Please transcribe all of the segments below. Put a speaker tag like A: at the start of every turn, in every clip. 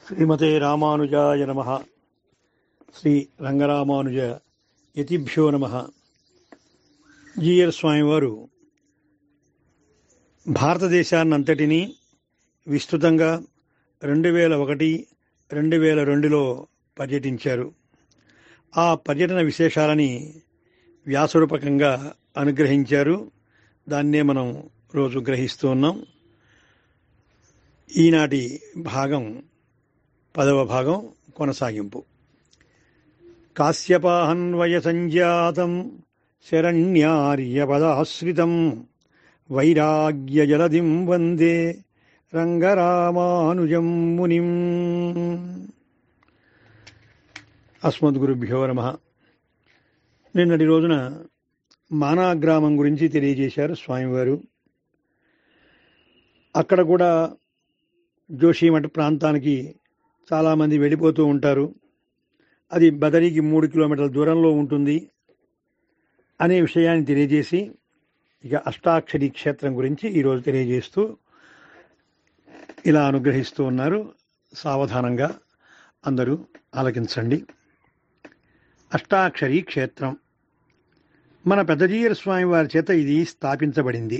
A: శ్రీమతే రామానుజాయ నమ శ్రీ రంగరామానుజ యతిభ్యో నమ జీఎల్ స్వామివారు భారతదేశాన్నంతటినీ విస్తృతంగా రెండు వేల ఒకటి రెండు వేల రెండులో పర్యటించారు ఆ పర్యటన విశేషాలని వ్యాసరూపకంగా అనుగ్రహించారు దాన్నే మనం రోజు గ్రహిస్తూ ఉన్నాం ఈనాటి భాగం పదవ భాగం కొనసాగింపు కాశ్యపాహన్వయ సంజాతం శరణ్యార్యపదాశ్రితం వైరాగ్య జలదిం వందే రంగరామానుజం మునిం అస్మద్గురుభ్యో నమ నిన్నటి రోజున మానా గ్రామం గురించి తెలియజేశారు స్వామివారు అక్కడ కూడా జోషిమఠ ప్రాంతానికి చాలామంది వెళ్ళిపోతూ ఉంటారు అది బదరికి మూడు కిలోమీటర్ల దూరంలో ఉంటుంది అనే విషయాన్ని తెలియజేసి ఇక అష్టాక్షరి క్షేత్రం గురించి ఈరోజు తెలియజేస్తూ ఇలా అనుగ్రహిస్తూ ఉన్నారు సావధానంగా అందరూ ఆలకించండి అష్టాక్షరి క్షేత్రం మన పెద్దజీయర్ స్వామి వారి చేత ఇది స్థాపించబడింది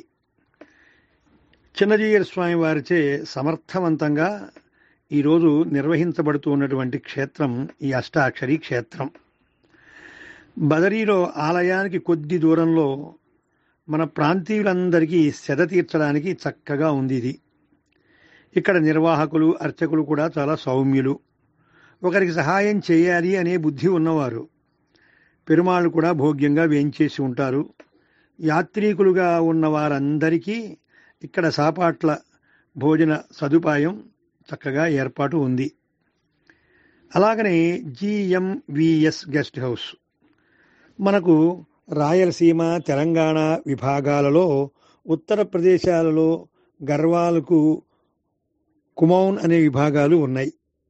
A: చిన్నజీయర్ స్వామి వారిచే సమర్థవంతంగా ఈరోజు నిర్వహించబడుతూ ఉన్నటువంటి క్షేత్రం ఈ అష్టాక్షరి క్షేత్రం బదరీలో ఆలయానికి కొద్ది దూరంలో మన ప్రాంతీయులందరికీ సెద తీర్చడానికి చక్కగా ఉంది ఇది ఇక్కడ నిర్వాహకులు అర్చకులు కూడా చాలా సౌమ్యులు ఒకరికి సహాయం చేయాలి అనే బుద్ధి ఉన్నవారు పెరుమాళ్ళు కూడా భోగ్యంగా వేయించేసి ఉంటారు యాత్రికులుగా ఉన్న వారందరికీ ఇక్కడ సాపాట్ల భోజన సదుపాయం చక్కగా ఏర్పాటు ఉంది అలాగనే జిఎంవిఎస్ గెస్ట్ హౌస్ మనకు రాయలసీమ తెలంగాణ విభాగాలలో ఉత్తర ప్రదేశాలలో గర్వాలకు కుమౌన్ అనే విభాగాలు ఉన్నాయి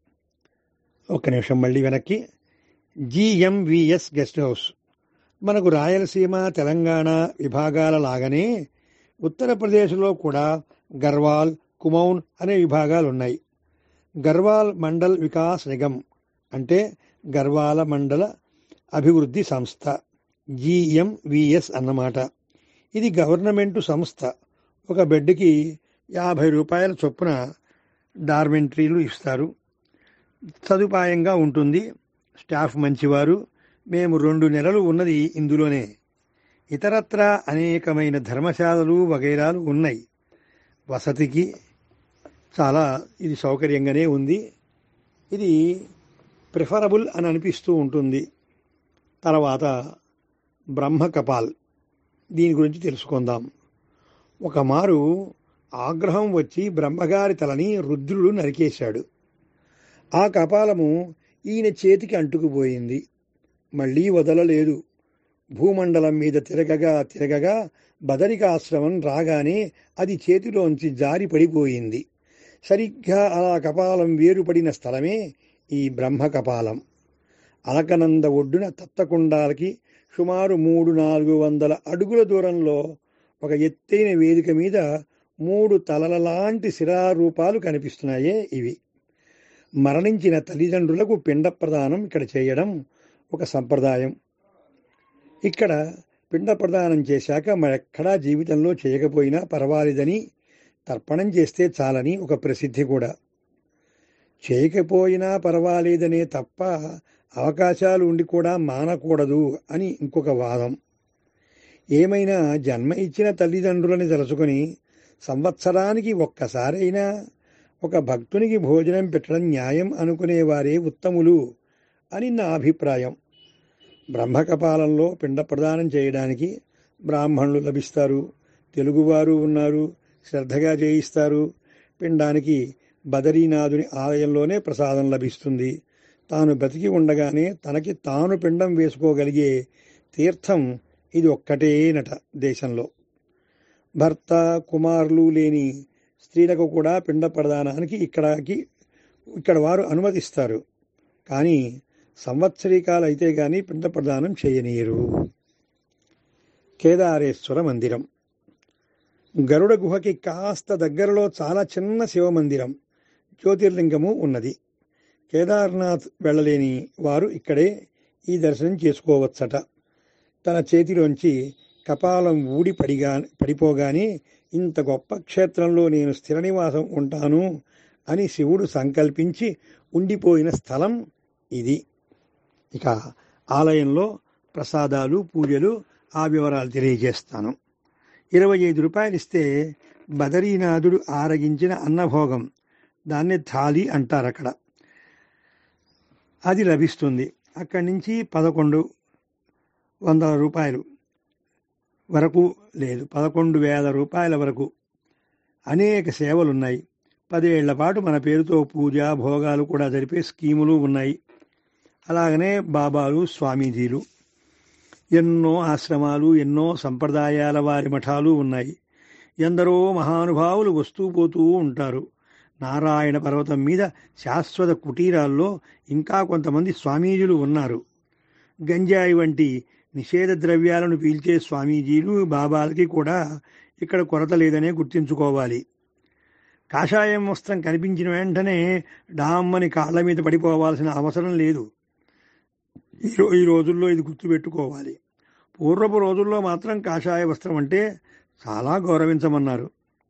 A: ఒక్క నిమిషం మళ్ళీ వెనక్కి జిఎంవిఎస్ గెస్ట్ హౌస్ మనకు రాయలసీమ తెలంగాణ విభాగాల లాగానే ఉత్తరప్రదేశ్లో కూడా గర్వాల్ కుమౌన్ అనే విభాగాలు ఉన్నాయి గర్వాల్ మండల్ వికాస్ నిగమ్ అంటే గర్వాల మండల అభివృద్ధి సంస్థ జిఎంవిఎస్ అన్నమాట ఇది గవర్నమెంటు సంస్థ ఒక బెడ్కి యాభై రూపాయల చొప్పున డార్మెంటరీలు ఇస్తారు సదుపాయంగా ఉంటుంది స్టాఫ్ మంచివారు మేము రెండు నెలలు ఉన్నది ఇందులోనే ఇతరత్ర అనేకమైన ధర్మశాలలు వగైరాలు ఉన్నాయి వసతికి చాలా ఇది సౌకర్యంగానే ఉంది ఇది ప్రిఫరబుల్ అని అనిపిస్తూ ఉంటుంది తర్వాత బ్రహ్మకపాల్ దీని గురించి తెలుసుకుందాం ఒక మారు ఆగ్రహం వచ్చి బ్రహ్మగారి తలని రుద్రుడు నరికేశాడు ఆ కపాలము ఈయన చేతికి అంటుకుపోయింది మళ్ళీ వదలలేదు భూమండలం మీద తిరగగా తిరగగా బదరికాశ్రమం రాగానే అది చేతిలోంచి జారి పడిపోయింది సరిగ్గా అలా కపాలం వేరుపడిన స్థలమే ఈ బ్రహ్మ కపాలం అలకనంద ఒడ్డున తత్తకుండాలకి సుమారు మూడు నాలుగు వందల అడుగుల దూరంలో ఒక ఎత్తైన వేదిక మీద మూడు తలల లాంటి శిలారూపాలు కనిపిస్తున్నాయే ఇవి మరణించిన తల్లిదండ్రులకు పిండ ప్రదానం ఇక్కడ చేయడం ఒక సంప్రదాయం ఇక్కడ పిండ ప్రదానం చేశాక మరెక్కడా జీవితంలో చేయకపోయినా పర్వాలేదని తర్పణం చేస్తే చాలని ఒక ప్రసిద్ధి కూడా చేయకపోయినా పర్వాలేదనే తప్ప అవకాశాలు ఉండి కూడా మానకూడదు అని ఇంకొక వాదం ఏమైనా జన్మ ఇచ్చిన తల్లిదండ్రులని తలుచుకొని సంవత్సరానికి ఒక్కసారైనా ఒక భక్తునికి భోజనం పెట్టడం న్యాయం అనుకునేవారే ఉత్తములు అని నా అభిప్రాయం బ్రహ్మకపాలంలో పిండ ప్రదానం చేయడానికి బ్రాహ్మణులు లభిస్తారు తెలుగువారు ఉన్నారు శ్రద్ధగా చేయిస్తారు పిండానికి బదరీనాథుని ఆలయంలోనే ప్రసాదం లభిస్తుంది తాను బ్రతికి ఉండగానే తనకి తాను పిండం వేసుకోగలిగే తీర్థం ఇది ఒక్కటేనట దేశంలో భర్త కుమారులు లేని స్త్రీలకు కూడా పిండ ప్రదానానికి ఇక్కడికి ఇక్కడ వారు అనుమతిస్తారు కానీ సంవత్సరీకాలు అయితే కానీ పిండ ప్రదానం చేయనీయరు కేదారేశ్వర మందిరం గరుడ గుహకి కాస్త దగ్గరలో చాలా చిన్న శివ మందిరం జ్యోతిర్లింగము ఉన్నది కేదార్నాథ్ వెళ్ళలేని వారు ఇక్కడే ఈ దర్శనం చేసుకోవచ్చట తన చేతిలోంచి కపాలం ఊడి పడిగా పడిపోగానే ఇంత గొప్ప క్షేత్రంలో నేను స్థిర నివాసం ఉంటాను అని శివుడు సంకల్పించి ఉండిపోయిన స్థలం ఇది ఇక ఆలయంలో ప్రసాదాలు పూజలు ఆ వివరాలు తెలియజేస్తాను ఇరవై ఐదు రూపాయలు ఇస్తే బదరీనాథుడు ఆరగించిన అన్నభోగం దాన్ని థాలి అంటారు అక్కడ అది లభిస్తుంది అక్కడి నుంచి పదకొండు వందల రూపాయలు వరకు లేదు పదకొండు వేల రూపాయల వరకు అనేక సేవలున్నాయి పదేళ్ల పాటు మన పేరుతో పూజ భోగాలు కూడా జరిపే స్కీములు ఉన్నాయి అలాగనే బాబాలు స్వామీజీలు ఎన్నో ఆశ్రమాలు ఎన్నో సంప్రదాయాల వారి మఠాలు ఉన్నాయి ఎందరో మహానుభావులు వస్తూ పోతూ ఉంటారు నారాయణ పర్వతం మీద శాశ్వత కుటీరాల్లో ఇంకా కొంతమంది స్వామీజీలు ఉన్నారు గంజాయి వంటి నిషేధ ద్రవ్యాలను పీల్చే స్వామీజీలు బాబాలకి కూడా ఇక్కడ కొరత లేదనే గుర్తించుకోవాలి కాషాయం వస్త్రం కనిపించిన వెంటనే డామ్మని కాళ్ళ మీద పడిపోవాల్సిన అవసరం లేదు ఈ రో- ఈ రోజుల్లో ఇది గుర్తుపెట్టుకోవాలి పూర్వపు రోజుల్లో మాత్రం కాషాయ వస్త్రం అంటే చాలా గౌరవించమన్నారు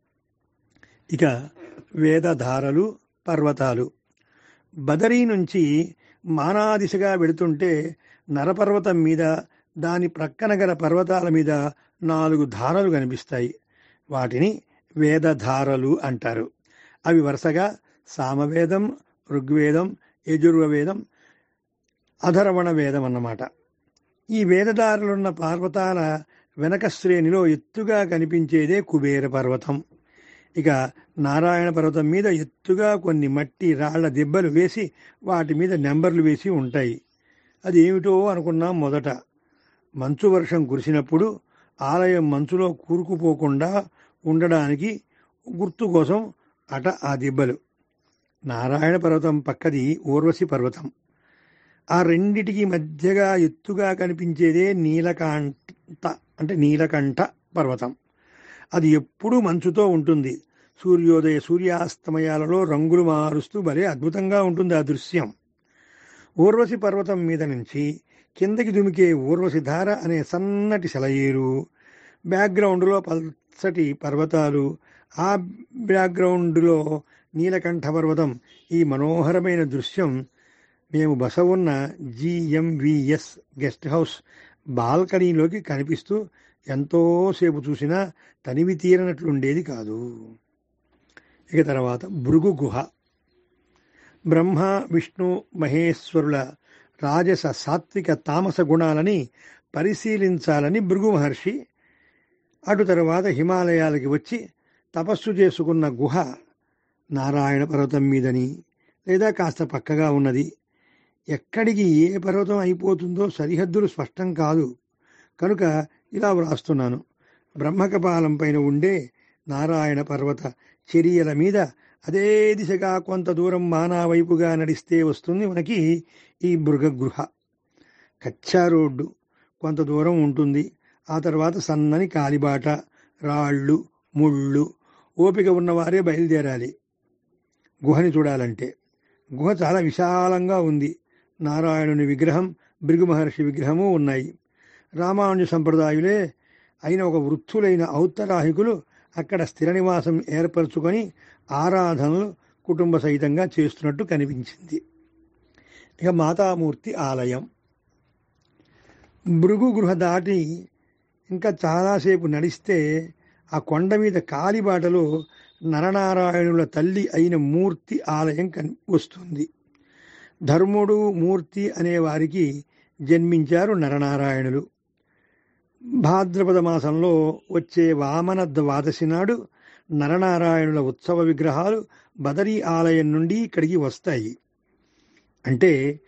A: ఇక వేదధారలు పర్వతాలు బదరీ నుంచి మానాదిశగా వెడుతుంటే నరపర్వతం మీద దాని ప్రక్కన గల పర్వతాల మీద నాలుగు ధారలు కనిపిస్తాయి వాటిని వేదధారలు అంటారు అవి వరుసగా సామవేదం ఋగ్వేదం యజుర్వేదం అధర్వణ వేదం అన్నమాట ఈ వేదధారలున్న పర్వతాల వెనక శ్రేణిలో ఎత్తుగా కనిపించేదే కుబేర పర్వతం ఇక నారాయణ పర్వతం మీద ఎత్తుగా కొన్ని మట్టి రాళ్ల దెబ్బలు వేసి వాటి మీద నెంబర్లు వేసి ఉంటాయి అది ఏమిటో అనుకున్నాం మొదట మంచు వర్షం కురిసినప్పుడు ఆలయం మంచులో కూరుకుపోకుండా ఉండడానికి గుర్తు కోసం అట ఆ దెబ్బలు నారాయణ పర్వతం పక్కది ఊర్వశి పర్వతం ఆ రెండిటికి మధ్యగా ఎత్తుగా కనిపించేదే నీలకాంత అంటే నీలకంఠ పర్వతం అది ఎప్పుడూ మంచుతో ఉంటుంది సూర్యోదయ సూర్యాస్తమయాలలో రంగులు మారుస్తూ భలే అద్భుతంగా ఉంటుంది ఆ దృశ్యం ఊర్వశి పర్వతం మీద నుంచి కిందకి దుమికే ఊర్వశి ధార అనే సన్నటి సెలయేరు బ్యాక్గ్రౌండ్లో పల్చటి పర్వతాలు ఆ బ్యాక్గ్రౌండ్లో నీలకంఠ పర్వతం ఈ మనోహరమైన దృశ్యం మేము బస ఉన్న జిఎంవిఎస్ గెస్ట్ హౌస్ బాల్కనీలోకి కనిపిస్తూ ఎంతోసేపు చూసినా తనివి తీరనట్లుండేది కాదు ఇక తర్వాత భృగు గుహ బ్రహ్మ విష్ణు మహేశ్వరుల రాజస సాత్విక తామస గుణాలని పరిశీలించాలని భృగు మహర్షి అటు తర్వాత హిమాలయాలకి వచ్చి తపస్సు చేసుకున్న గుహ నారాయణ పర్వతం మీదని లేదా కాస్త పక్కగా ఉన్నది ఎక్కడికి ఏ పర్వతం అయిపోతుందో సరిహద్దులు స్పష్టం కాదు కనుక ఇలా వ్రాస్తున్నాను బ్రహ్మకపాలం పైన ఉండే నారాయణ పర్వత చర్యల మీద అదే దిశగా కొంత దూరం మానా వైపుగా నడిస్తే వస్తుంది మనకి ఈ మృగగృహ కచ్చా రోడ్డు కొంత దూరం ఉంటుంది ఆ తర్వాత సన్నని కాలిబాట రాళ్ళు ముళ్ళు ఓపిక ఉన్నవారే బయలుదేరాలి గుహని చూడాలంటే గుహ చాలా విశాలంగా ఉంది నారాయణుని విగ్రహం భృగు మహర్షి విగ్రహము ఉన్నాయి రామానుజ సంప్రదాయులే అయిన ఒక వృత్తులైన ఔత్తరాహికులు అక్కడ స్థిర నివాసం ఏర్పరచుకొని ఆరాధనలు కుటుంబ సహితంగా చేస్తున్నట్టు కనిపించింది ఇక మాతామూర్తి ఆలయం భృగు గృహ దాటి ఇంకా చాలాసేపు నడిస్తే ఆ కొండ మీద కాలిబాటలో నరనారాయణుల తల్లి అయిన మూర్తి ఆలయం కని వస్తుంది ధర్ముడు మూర్తి అనే వారికి జన్మించారు నరనారాయణులు భాద్రపద మాసంలో వచ్చే వామన ద్వాదశి నాడు నరనారాయణుల ఉత్సవ విగ్రహాలు బదరీ ఆలయం నుండి ఇక్కడికి వస్తాయి అంటే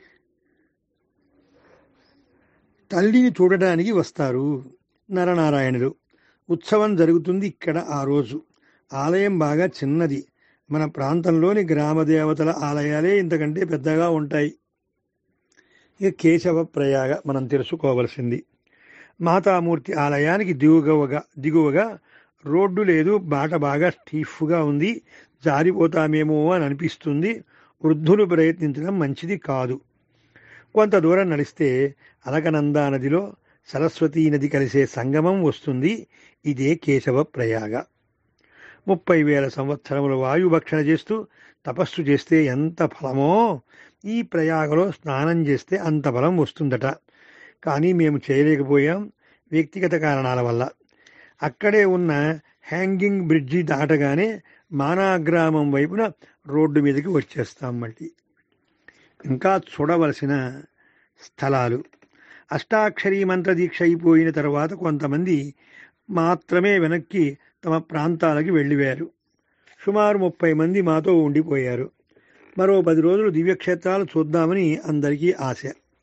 A: తల్లిని చూడడానికి వస్తారు నరనారాయణులు ఉత్సవం జరుగుతుంది ఇక్కడ ఆ రోజు ఆలయం బాగా చిన్నది మన ప్రాంతంలోని గ్రామ దేవతల ఆలయాలే ఇంతకంటే పెద్దగా ఉంటాయి ఇక కేశవ ప్రయాగ మనం తెలుసుకోవలసింది మాతామూర్తి ఆలయానికి దిగువగా దిగువగా రోడ్డు లేదు బాట బాగా స్టీఫ్గా ఉంది జారిపోతామేమో అని అనిపిస్తుంది వృద్ధులు ప్రయత్నించడం మంచిది కాదు కొంత దూరం నడిస్తే అలకనందా నదిలో సరస్వతీ నది కలిసే సంగమం వస్తుంది ఇదే కేశవ ప్రయాగ ముప్పై వేల సంవత్సరముల వాయుభక్షణ చేస్తూ తపస్సు చేస్తే ఎంత ఫలమో ఈ ప్రయాగలో స్నానం చేస్తే అంత ఫలం వస్తుందట కానీ మేము చేయలేకపోయాం వ్యక్తిగత కారణాల వల్ల అక్కడే ఉన్న హ్యాంగింగ్ బ్రిడ్జి దాటగానే మానాగ్రామం వైపున రోడ్డు మీదకి వచ్చేస్తాం మళ్ళీ ఇంకా చూడవలసిన స్థలాలు అష్టాక్షరీ మంత్ర దీక్ష అయిపోయిన తర్వాత కొంతమంది మాత్రమే వెనక్కి తమ ప్రాంతాలకి వెళ్ళివారు సుమారు ముప్పై మంది మాతో ఉండిపోయారు మరో పది రోజులు దివ్యక్షేత్రాలు చూద్దామని అందరికీ ఆశ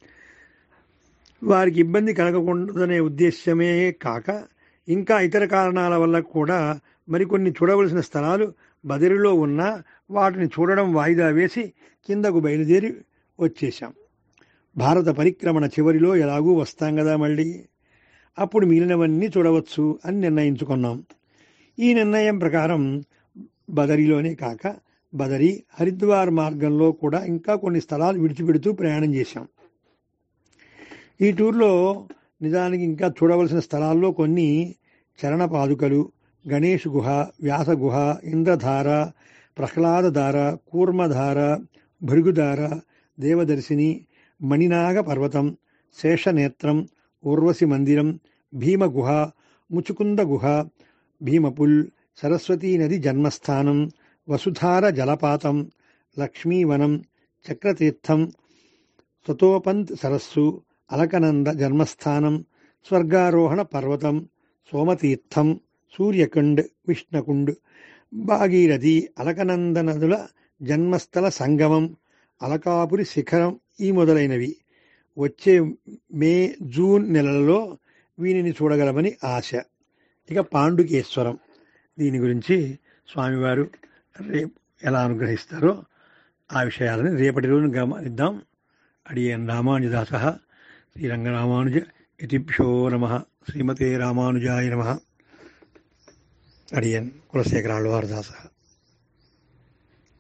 A: వారికి ఇబ్బంది కలగకూడదనే ఉద్దేశ్యమే కాక ఇంకా ఇతర కారణాల వల్ల కూడా మరికొన్ని చూడవలసిన స్థలాలు బదిరిలో ఉన్నా వాటిని చూడడం వాయిదా వేసి కిందకు బయలుదేరి వచ్చేశాం భారత పరిక్రమణ చివరిలో ఎలాగూ వస్తాం కదా మళ్ళీ అప్పుడు మిగిలినవన్నీ చూడవచ్చు అని నిర్ణయించుకున్నాం ఈ నిర్ణయం ప్రకారం బదరిలోనే కాక బదరి హరిద్వార్ మార్గంలో కూడా ఇంకా కొన్ని స్థలాలు విడిచిపెడుతూ ప్రయాణం చేశాం ఈ టూర్లో నిజానికి ఇంకా చూడవలసిన స్థలాల్లో కొన్ని చరణ పాదుకలు గణేష్ గుహ వ్యాస గుహ ఇంద్రధార ప్రహ్లాదధార కూర్మధార భృగుధార దేవదర్శిని మణినాగ పర్వతం శేషనేత్రం ఊర్వశి మందిరం భీమగుహ ముచుకుంద గుహ భీమపుల్ సరస్వతీ నది జన్మస్థానం వసుధార జలపాతం లక్ష్మీవనం చక్రతీర్థం సతోపంత్ సరస్సు అలకనంద జన్మస్థానం స్వర్గారోహణ పర్వతం సోమతీర్థం సూర్యకుండ్ విష్ణుకుండ్ భాగీరథి అలకనంద నదుల జన్మస్థల సంగమం అలకాపురి శిఖరం ఈ మొదలైనవి వచ్చే మే జూన్ నెలలలో వీనిని చూడగలమని ఆశ ఇక పాండుకేశ్వరం దీని గురించి స్వామివారు రేపు ఎలా అనుగ్రహిస్తారో ఆ విషయాలని రేపటి రోజున గమనిద్దాం అడియన్ రామానుజదాస శ్రీరంగరామానుజ ఇతిభ్యో నమ శ్రీమతే రామానుజాయ నమ అడియన్ కులశేఖరాళ్ళవారదాస